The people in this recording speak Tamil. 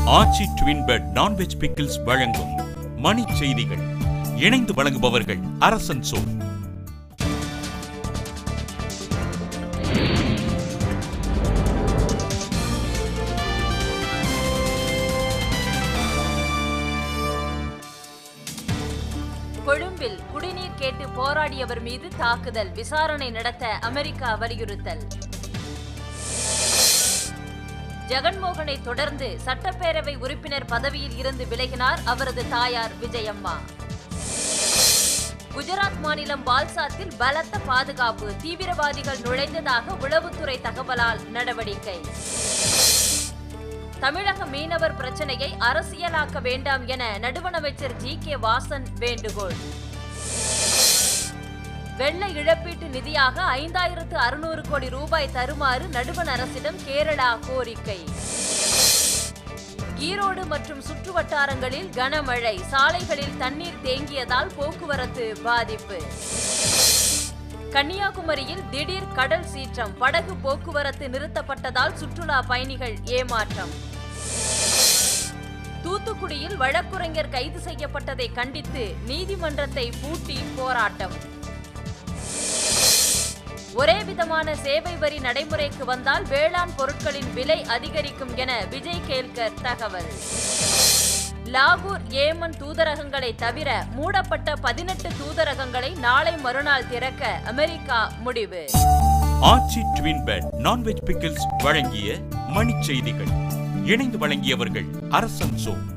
ஆச்சி ட்வின் பெட் நான்வெஜ் பிக்கிள்ஸ் வழங்கும் மணி செய்திகள் இணைந்து வழங்குபவர்கள் அரசன் சோ கொழும்பில் குடிநீர் கேட்டு போராடியவர் மீது தாக்குதல் விசாரணை நடத்த அமெரிக்கா வலியுறுத்தல் ஜெகன்மோகனை தொடர்ந்து சட்டப்பேரவை உறுப்பினர் பதவியில் இருந்து விலகினார் அவரது தாயார் விஜயம்மா குஜராத் மாநிலம் வால்சாத்தில் பலத்த பாதுகாப்பு தீவிரவாதிகள் நுழைந்ததாக உளவுத்துறை தகவலால் நடவடிக்கை தமிழக மீனவர் பிரச்சனையை அரசியலாக்க வேண்டாம் என நடுவண் அமைச்சர் ஜி கே வாசன் வேண்டுகோள் வெள்ள இழப்பீட்டு நிதியாக ஐந்தாயிரத்து அறுநூறு கோடி ரூபாய் தருமாறு நடுவண் அரசிடம் கேரளா கோரிக்கை ஈரோடு மற்றும் சுற்றுவட்டாரங்களில் கனமழை சாலைகளில் தண்ணீர் தேங்கியதால் போக்குவரத்து பாதிப்பு கன்னியாகுமரியில் திடீர் கடல் சீற்றம் படகு போக்குவரத்து நிறுத்தப்பட்டதால் சுற்றுலா பயணிகள் ஏமாற்றம் தூத்துக்குடியில் வழக்குரைஞர் கைது செய்யப்பட்டதை கண்டித்து நீதிமன்றத்தை பூட்டி போராட்டம் ஒரே விதமான சேவை வரி நடைமுறைக்கு வந்தால் வேளாண் பொருட்களின் விலை அதிகரிக்கும் என விஜய் கேல்கர் தகவல் லாகூர் ஏமன் தூதரகங்களை தவிர மூடப்பட்ட பதினெட்டு தூதரகங்களை நாளை மறுநாள் திறக்க அமெரிக்கா முடிவு Aachi twin bed non veg pickles வழங்கிய மணி செய்திகள் இணைந்து வழங்கியவர்கள் அரசன் சோ